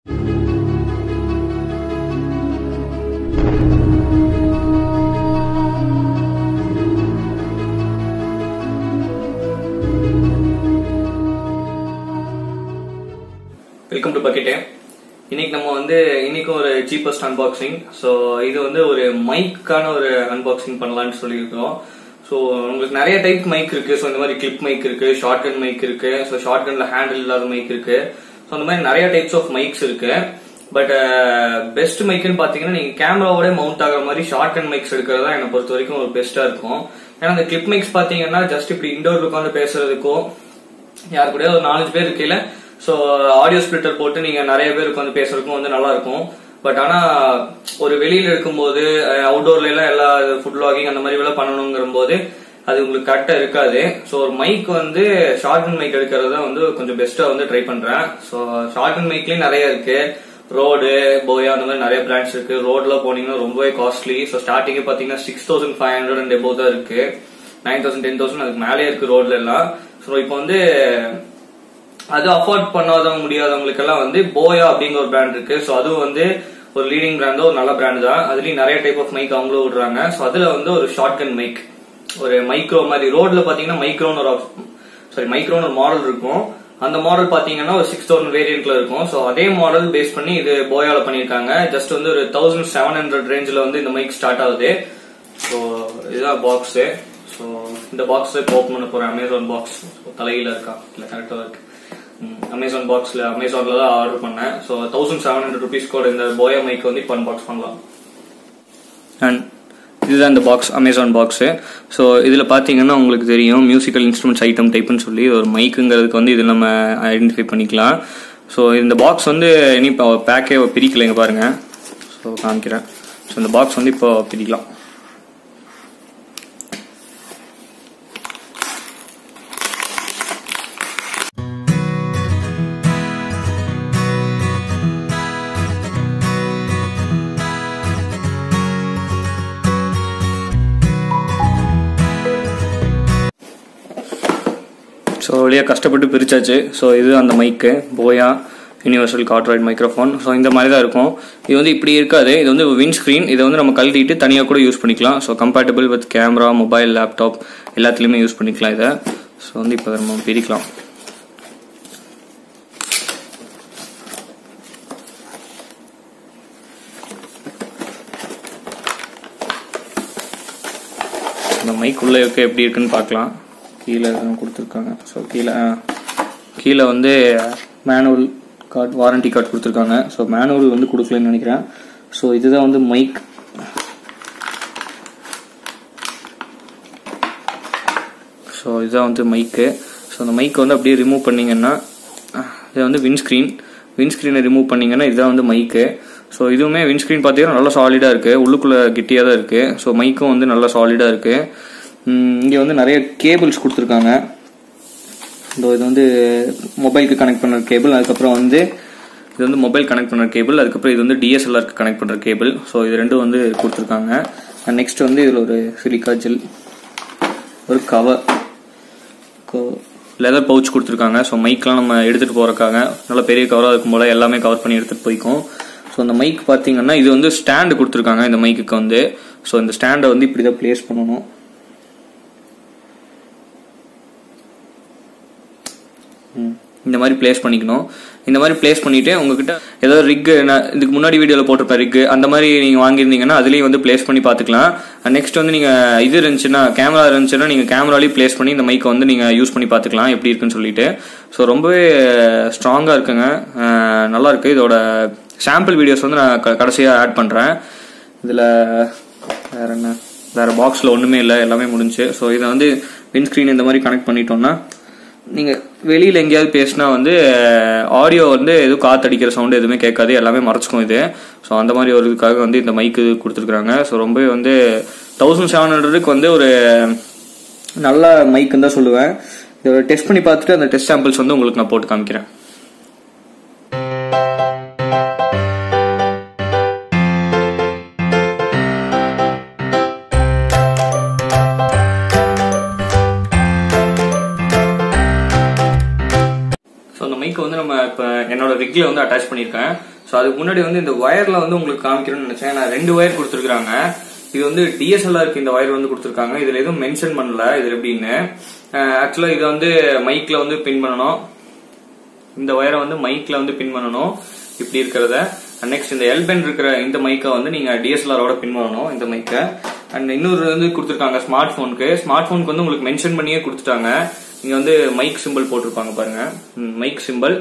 welcome to bucket இன்னைக்கு நம்ம வந்து இன்னைக்கு ஒரு சீப்பஸ்ட் அன்பாக்சிங் ஸோ இது வந்து ஒரு மைக்கான ஒரு அன்பாக்சிங் பண்ணலாம்னு சொல்லியிருக்கோம் ஸோ உங்களுக்கு நிறைய டைப் மைக் இருக்கு ஸோ இந்த மாதிரி கிளிப் மைக் இருக்கு ஷார்ட் கன் மைக் இருக்கு ஸோ ஷார்ட் கன்ல ஹேண்டில் இல்லாத மைக் இருக்கு ஸோ அந்த மாதிரி நிறைய டைப்ஸ் ஆஃப் மைக்ஸ் இருக்கு பட் பெஸ்ட் மைக்குன்னு பாத்தீங்கன்னா நீங்க கேமராவோட மவுண்ட் ஆகிற மாதிரி ஷார்ட் கன் மைக்ஸ் எடுக்கிறது தான் என்னை பொறுத்த வரைக்கும் ஒரு பெஸ்டா இருக்கும் ஏன்னா அந்த கிளிப் மைக்ஸ் பாத்தீங்கன்னா ஜஸ்ட் இப்படி இண்டோர் உட்காந்து பேசுறதுக்கும் யார் கூட ஒரு நாலஞ்சு பேர் இருக்கையில ஸோ ஆடியோ ஸ்பிளிட்டர் போட்டு நீங்க நிறைய பேர் உட்காந்து பேசுறதுக்கும் வந்து நல்லா இருக்கும் பட் ஆனா ஒரு வெளியில இருக்கும்போது அவுட்டோர்ல எல்லாம் எல்லா ஃபுட் லாகிங் அந்த மாதிரி எல்லாம் பண்ணணுங்கிற போது அது உங்களுக்கு கரெக்டா இருக்காது ஸோ ஒரு மைக் வந்து ஷார்ட் அண்ட் மைக் எடுக்கிறது தான் வந்து கொஞ்சம் பெஸ்டா வந்து ட்ரை பண்றேன் ஸோ ஷார்ட் அண்ட் மைக்லயும் நிறைய இருக்கு ரோடு போயா அந்த மாதிரி நிறைய பிராண்ட்ஸ் இருக்கு ரோட்ல போனீங்கன்னா ரொம்பவே காஸ்ட்லி ஸோ ஸ்டார்டிங்கே பாத்தீங்கன்னா six thousand five hundred and above தான் இருக்கு நைன் தௌசண்ட் டென் தௌசண்ட் அதுக்கு மேலே இருக்கு ரோட்ல எல்லாம் ஸோ இப்போ வந்து அது அஃபோர்ட் பண்ணாதவங்க முடியாதவங்களுக்கு எல்லாம் வந்து போயா அப்படிங்கிற ஒரு பிராண்ட் இருக்கு ஸோ அதுவும் வந்து ஒரு லீடிங் பிராண்ட் ஒரு நல்ல பிராண்ட் தான் அதுலயும் நிறைய டைப் ஆஃப் மைக் அவங்களும் விடுறாங்க ஸோ அதுல வந்து ஒரு ஷார்ட் கன் மைக் ஒரு மைக்ரோ மாதிரி ரோட்ல பாத்தீங்கன்னா மைக்ரோன்னு ஒரு சாரி மைக்ரோன்னு ஒரு மாடல் இருக்கும் அந்த மாடல் பாத்தீங்கன்னா ஒரு சிக்ஸ் தௌசண்ட் வேரியன்ட்ல இருக்கும் ஸோ அதே மாடல் பேஸ் பண்ணி இது போயால பண்ணிருக்காங்க ஜஸ்ட் வந்து ஒரு தௌசண்ட் செவன் ஹண்ட்ரட் ரேஞ்சில் வந்து இந்த மைக் ஸ்டார்ட் ஆகுது ஸோ இதுதான் பாக்ஸ் ஸோ இந்த பாக்ஸ் இப்போ ஓப்பன் பண்ண போறேன் அமேசான் பாக்ஸ் தலையில இருக்கா இல்ல கரெக்டா இருக்கு அமேசான் பாக்ஸ்ல அமேசான்ல தான் ஆர்டர் பண்ணேன் so thousand seven hundred rupees கூட இந்த போயா மைக் வந்து இப்போ அன்பாக்ஸ் பண்ணலாம் அண்ட் இதுதான் இந்த பாக்ஸ் அமேசான் பாக்ஸு ஸோ இதில் பார்த்தீங்கன்னா உங்களுக்கு தெரியும் மியூசிக்கல் இன்ஸ்ட்ருமெண்ட்ஸ் ஐட்டம் டைப்னு சொல்லி ஒரு மைக்குங்கிறதுக்கு வந்து இதில் நம்ம ஐடென்டிஃபை பண்ணிக்கலாம் ஸோ இந்த பாக்ஸ் வந்து இனி இப்போ பேக்கே பிரிக்கலைங்க பாருங்க ஸோ காமிக்கிறேன் ஸோ இந்த பாக்ஸ் வந்து இப்போ பிரிக்கலாம் ஸோ வழியாக கஷ்டப்பட்டு பிரிச்சாச்சு ஸோ இது அந்த மைக்கு போயா யூனிவர்சல் கார்ட்ராய்ட் மைக்ரோஃபோன் ஸோ இந்த மாதிரி தான் இருக்கும் இது வந்து இப்படி இருக்காது இது வந்து வின் ஸ்க்ரீன் இதை வந்து நம்ம கழட்டிட்டு தனியாக கூட யூஸ் பண்ணிக்கலாம் so compatible with camera mobile laptop எல்லாத்துலேயுமே யூஸ் பண்ணிக்கலாம் இதை ஸோ வந்து இப்போ நம்ம பிரிக்கலாம் இந்த மைக் உள்ள இருக்க எப்படி இருக்குன்னு பார்க்கலாம் கீழே கொடுத்துருக்காங்க ஸோ கீழே கீழே வந்து மேனுவல் கார்டு வாரண்டி கார்டு கொடுத்துருக்காங்க ஸோ மேனுவல் வந்து கொடுக்கலன்னு நினைக்கிறேன் ஸோ இதுதான் வந்து மைக் ஸோ இதுதான் வந்து மைக்கு ஸோ அந்த மைக்கை வந்து அப்படியே ரிமூவ் பண்ணிங்கன்னா இது வந்து விண்ஸ்க்ரீன் விண்ஸ்க்ரீனை ரிமூவ் பண்ணிங்கன்னா இதுதான் வந்து மைக்கு ஸோ இதுவுமே விண்ஸ்க்ரீன் பார்த்தீங்கன்னா நல்லா சாலிடாக இருக்குது உள்ளுக்குள்ளே கிட்டியாக தான் இருக்குது ஸோ மைக்கும் வந்து நல்லா சாலிடாக இருக்குது இங்கே வந்து நிறைய கேபிள்ஸ் கொடுத்துருக்காங்க இந்த இது வந்து மொபைலுக்கு கனெக்ட் பண்ணுற கேபிள் அதுக்கப்புறம் வந்து இது வந்து மொபைல் கனெக்ட் பண்ணுற கேபிள் அதுக்கப்புறம் இது வந்து டிஎஸ்எல்ஆருக்கு கனெக்ட் பண்ணுற கேபிள் ஸோ இது ரெண்டும் வந்து கொடுத்துருக்காங்க நெக்ஸ்ட் வந்து இதில் ஒரு சிலிக்கா ஜெல் ஒரு கவர் லெதர் பவுச் கொடுத்துருக்காங்க ஸோ மைக்லாம் நம்ம எடுத்துகிட்டு போகிறக்காக நல்ல பெரிய கவராக இருக்கும் போல் எல்லாமே கவர் பண்ணி எடுத்துகிட்டு போய்க்கும் ஸோ அந்த மைக் பார்த்தீங்கன்னா இது வந்து ஸ்டாண்டு கொடுத்துருக்காங்க இந்த மைக்குக்கு வந்து ஸோ இந்த ஸ்டாண்டை வந்து இப்படி தான் ப்ளேஸ் பண்ணணும் இந்த மாதிரி பிளேஸ் பண்ணிக்கணும் இந்த மாதிரி பிளேஸ் பண்ணிட்டு உங்ககிட்ட ஏதாவது ரிக்கு இதுக்கு முன்னாடி வீடியோவில் போட்டிருப்பேன் ரிக்கு அந்த மாதிரி நீங்கள் வாங்கியிருந்தீங்கன்னா அதுலேயும் வந்து பிளேஸ் பண்ணி பார்த்துக்கலாம் நெக்ஸ்ட் வந்து நீங்கள் இது இருந்துச்சுன்னா கேமரா இருந்துச்சுன்னா நீங்கள் கேமராலேயும் பிளேஸ் பண்ணி இந்த மைக்கை வந்து நீங்கள் யூஸ் பண்ணி பார்த்துக்கலாம் எப்படி இருக்குன்னு சொல்லிட்டு ஸோ ரொம்பவே ஸ்ட்ராங்காக இருக்குங்க நல்லா இருக்கு இதோட சாம்பிள் வீடியோஸ் வந்து நான் கடைசியாக ஆட் பண்ணுறேன் இதில் வேற என்ன வேற பாக்ஸில் ஒன்றுமே இல்லை எல்லாமே முடிஞ்சு ஸோ இதை வந்து விண்ஸ்க்ரீன் இந்த மாதிரி கனெக்ட் பண்ணிட்டோம்னா நீங்கள் வெளியில் எங்கேயாவது பேசினா வந்து ஆடியோ வந்து எதுவும் காற்றடிக்கிற சவுண்டு எதுவுமே கேட்காது எல்லாமே மறைச்சிக்கும் இது ஸோ அந்த மாதிரி ஒரு இதுக்காக வந்து இந்த மைக்கு கொடுத்துருக்குறாங்க ஸோ ரொம்பவே வந்து தௌசண்ட் செவன் ஹண்ட்ரடுக்கு வந்து ஒரு நல்ல மைக்குன்னு தான் சொல்லுவேன் இதோட டெஸ்ட் பண்ணி பார்த்துட்டு அந்த டெஸ்ட் சாம்பிள்ஸ் வந்து உங்களுக்கு நான் போட்டு காமிக்கிறேன் மைக் வந்து நம்ம இப்போ என்னோட ரிக்ல வந்து அட்டாச் பண்ணியிருக்கேன் ஸோ அதுக்கு முன்னாடி வந்து இந்த ஒயர்ல வந்து உங்களுக்கு காமிக்கணும்னு நினைச்சேன் நான் ரெண்டு ஒயர் கொடுத்துருக்காங்க இது வந்து டிஎஸ்எல்ஆருக்கு இந்த ஒயர் வந்து கொடுத்துருக்காங்க இதுல எதுவும் மென்ஷன் பண்ணல இது எப்படின்னு ஆக்சுவலா இது வந்து மைக்ல வந்து பின் பண்ணணும் இந்த ஒயரை வந்து மைக்ல வந்து பின் பண்ணணும் இப்படி இருக்கிறத நெக்ஸ்ட் இந்த எல்பென் இருக்கிற இந்த மைக்கை வந்து நீங்க டிஎஸ்எல்ஆரோட பின் பண்ணணும் இந்த மைக்கை அண்ட் இன்னொரு வந்து கொடுத்துருக்காங்க ஸ்மார்ட் போனுக்கு ஸ்மார்ட் போனுக்கு வந்து உங்களுக்கு மென்ஷன் பண்ணியே கொடுத்துட்டாங்க இங்க வந்து மைக் சிம்பிள் போட்டிருப்பாங்க பாருங்க மைக் சிம்பிள்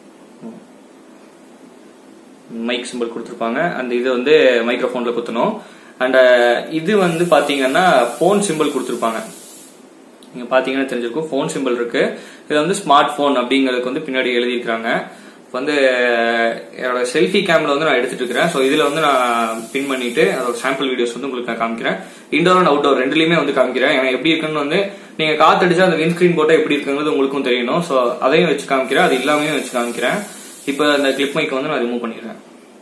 மைக் சிம்பிள் கொடுத்துருப்பாங்க அந்த இது வந்து மைக்ரோஃபோன்ல குத்தணும் அண்ட் இது வந்து பாத்தீங்கன்னா போன் சிம்பிள் கொடுத்துருப்பாங்க நீங்க பாத்தீங்கன்னா தெரிஞ்சிருக்கும் ஃபோன் சிம்பிள் இருக்கு இதுல வந்து ஸ்மார்ட் போன் அப்படிங்கிறதுக்கு வந்து பின்னாடி எழுதியிருக்காங்க இப்ப வந்து என்னோட செல்ஃபி கேம்ல வந்து நான் எடுத்துட்டு இருக்கிறேன் ஸோ இதுல வந்து நான் பின் பண்ணிட்டு அதோட சாம்பிள் வீடியோஸ் வந்து உங்களுக்கு நான் காமிக்கிறேன் இன்டோர் அண்ட் அவுட்டோர் ரெண்டுலயுமே வந்து காமிக்கிறேன் ஏன்னா எப்படி இருக்குன்னு வந்து நீங்க காத்தடிச்சா அந்த விண்ஸ்கிரீன் போட்டா எப்படி இருக்குங்கிறது உங்களுக்கும் தெரியணும் ஸோ அதையும் வச்சு காமிக்கிறேன் அது இல்லாமையும் வச்சு காமிக்கிறேன் இப்போ அந்த கிளிப் மைக் வந்து நான் ரிமூவ் பண்ணிடுறேன்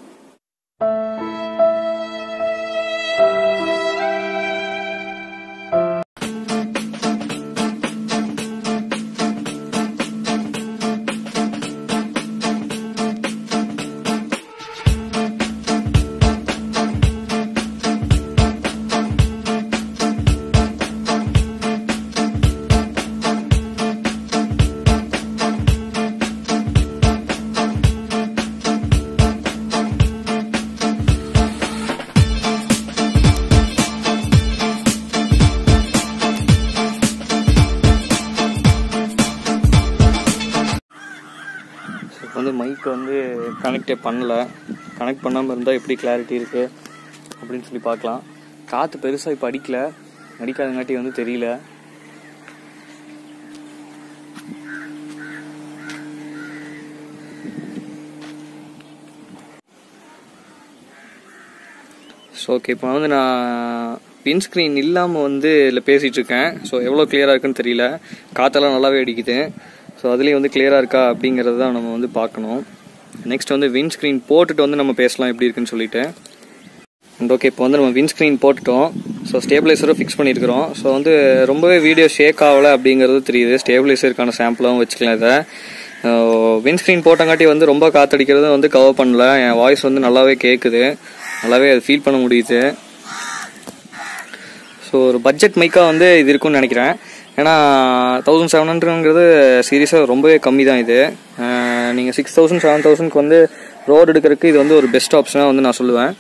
இப்போ வந்து மைக் வந்து கனெக்டே பண்ணல கனெக்ட் பண்ணாமல் இருந்தால் எப்படி கிளாரிட்டி இருக்கு அப்படின்னு சொல்லி பார்க்கலாம் காற்று பெருசாக இப்போ அடிக்கல அடிக்காதங்காட்டி வந்து தெரியல ஸோ ஓகே இப்போ வந்து நான் வின் ஸ்க்ரீன் இல்லாமல் வந்து இதில் பேசிகிட்டு இருக்கேன் ஸோ எவ்வளோ கிளியராக இருக்குன்னு தெரியல காற்றெல்லாம் நல்லாவே அடிக்குது ஸோ அதுலேயும் வந்து கிளியராக இருக்கா அப்படிங்கிறது தான் நம்ம வந்து பார்க்கணும் நெக்ஸ்ட் வந்து வின் ஸ்க்ரீன் போட்டுட்டு வந்து நம்ம பேசலாம் எப்படி இருக்குன்னு சொல்லிட்டு அண்ட் ஓகே இப்போ வந்து நம்ம வின் ஸ்க்ரீன் போட்டுட்டோம் ஸோ ஸ்டேபிளைசரும் ஃபிக்ஸ் பண்ணியிருக்கிறோம் ஸோ வந்து ரொம்பவே வீடியோ ஷேக் ஆகலை அப்படிங்கிறது தெரியுது ஸ்டேபிளைசருக்கான சாம்பிளாகவும் வச்சுக்கலாம் இதை வின் ஸ்க்ரீன் போட்டங்காட்டி வந்து ரொம்ப காத்தடிக்கிறது வந்து கவர் பண்ணல என் வாய்ஸ் வந்து நல்லாவே கேட்குது நல்லாவே அது ஃபீல் பண்ண முடியுது ஸோ ஒரு பட்ஜெட் மைக்காக வந்து இது இருக்கும்னு நினைக்கிறேன் ஏன்னா தௌசண்ட் செவன் ஹண்ட்ரட்ங்கிறது சீரியஸாக ரொம்பவே கம்மி தான் இது நீங்கள் சிக்ஸ் தௌசண்ட் செவன் தௌசண்ட்க்கு வந்து ரோடு எடுக்கிறதுக்கு இது வந்து ஒரு பெஸ்ட் ஆப்ஷனாக வந்து நான் சொல்லுவேன்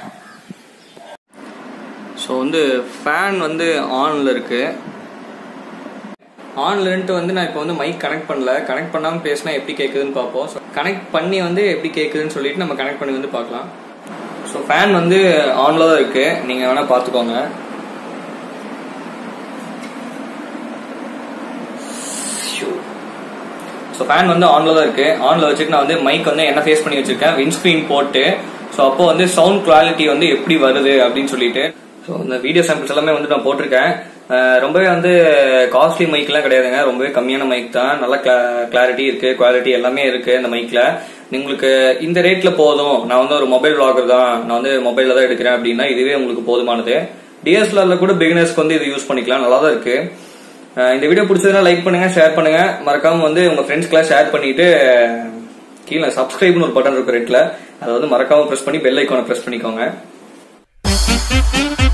ஸோ வந்து ஃபேன் வந்து ஆனில் இருக்கு ஆன்லன்ட்டு வந்து நான் இப்போ வந்து மைக் கனெக்ட் பண்ணல கனெக்ட் பண்ணாமல் பேசினா எப்படி கேட்குதுன்னு பார்ப்போம் ஸோ கனெக்ட் பண்ணி வந்து எப்படி கேட்குதுன்னு சொல்லிட்டு நம்ம கனெக்ட் பண்ணி வந்து பார்க்கலாம் ஸோ ஃபேன் வந்து ஆனில் தான் இருக்கு நீங்கள் வேணால் பார்த்துக்கோங்க ஸோ ஃபேன் வந்து ஆனில் தான் இருக்கு ஆனில் வச்சுட்டு நான் வந்து மைக் வந்து என்ன ஃபேஸ் பண்ணி வச்சிருக்கேன் விண்ட்ஸ்க்ரீன் போட்டு ஸோ அப்போ வந்து சவுண்ட் குவாலிட்டி வந்து எப்படி வருது அப்படின்னு சொல்லிட்டு ஸோ இந்த வீடியோ சாம்பிள்ஸ் எல்லாமே வந்து நான் போட்டிருக்கேன் அஹ் ரொம்பவே வந்து காஸ்ட்லி மைக்லாம் கிடையாதுங்க ரொம்பவே கம்மியான மைக் தான் நல்ல கிளாரிட்டி இருக்கு குவாலிட்டி எல்லாமே இருக்கு இந்த மைக்ல உங்களுக்கு இந்த ரேட்ல போதும் நான் வந்து ஒரு மொபைல் vlogger தான் நான் வந்து மொபைல்ல தான் எடுக்கிறேன் அப்படின்னா இதுவே உங்களுக்கு போதுமானது டிஎஸ்எல்ஆர்ல கூட பிகினர்ஸ்க்கு வந்து இது யூஸ் பண்ணிக்கலாம் நல்லா தான் இருக்கு அஹ் இந்த வீடியோ பிடிச்சதுனா லைக் பண்ணுங்க ஷேர் பண்ணுங்க மறக்காம வந்து உங்க ஃப்ரெண்ட்ஸ்க்குலாம் ஷேர் பண்ணிட்டு கீழே சப்ஸ்கிரைப்னு ஒரு பட்டன் இருக்கு ரெட்ல அதை வந்து மறக்காம பிரஸ் பண்ணி பெல் ஐக்கானை பிரஸ் பண்ணிக்கோங்க